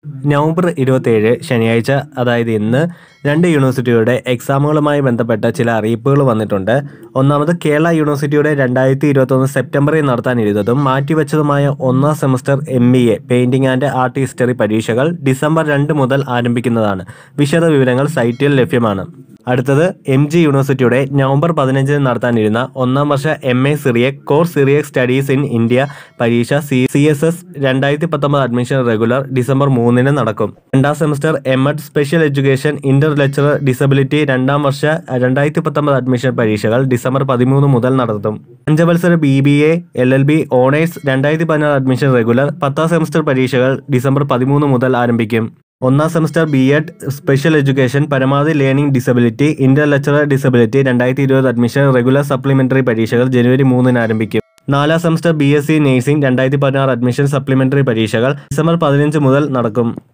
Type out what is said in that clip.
November ഇരുപത്തേഴ് ശനിയാഴ്ച അതായത് ഇന്ന് രണ്ട് യൂണിവേഴ്സിറ്റിയുടെ എക്സാമുകളുമായി ബന്ധപ്പെട്ട ചില അറിയിപ്പുകൾ വന്നിട്ടുണ്ട് ഒന്നാമത് കേരള യൂണിവേഴ്സിറ്റിയുടെ രണ്ടായിരത്തി ഇരുപത്തൊന്ന് സെപ്റ്റംബറിൽ നടത്താനിരുന്നതും മാറ്റിവെച്ചതുമായ ഒന്നാം semester M B A painting and art history പരീക്ഷകൾ ഡിസംബർ രണ്ട് മുതൽ ആരംഭിക്കുന്നതാണ് വിശദ വിവരങ്ങൾ സൈറ്റിൽ ലഭ്യമാണ് അടുത്തത് എം ജി യൂണിവേഴ്സിറ്റിയുടെ നവംബർ പതിനഞ്ചിന് നടത്താനിരുന്ന ഒന്നാം വർഷ M A Syriac core Syriac studies in India പരീക്ഷ സി സി എസ് എസ് രണ്ടായിരത്തി പത്തൊമ്പത് അഡ്മിഷൻ റെഗുലർ ഡിസംബർ മൂന്നിന് നടക്കും രണ്ടാം semester M Ed special education intellectual disability രണ്ടാം വർഷ രണ്ടായിരത്തി പത്തൊമ്പത് അഡ്മിഷൻ പരീക്ഷകൾ ഡിസംബർ പതിമൂന്ന് മുതൽ നടത്തും പഞ്ചവത്സര B B A L L B honours രണ്ടായിരത്തി പതിനാറ് അഡ്മിഷൻ റെഗുലർ പത്താം സെമസ്റ്റർ പരീക്ഷകൾ ഡിസംബർ പതിമൂന്ന് മുതൽ ആരംഭിക്കും ഒന്നാം semester B Ed special education പരമാവധി learning disability intellectual disability രണ്ടായിരത്തി ഇരുപത് അഡ്മിഷൻ റെഗുലർ സപ്ലിമെന്ററി പരീക്ഷകൾ ജനുവരി മൂന്നിന് ആരംഭിക്കും നാലാം semester B S C nursing രണ്ടായിരത്തി പതിനാറ് അഡ്മിഷൻ സപ്ലിമെന്ററി പരീക്ഷകൾ ഡിസംബർ പതിനഞ്ച് മുതൽ നടക്കും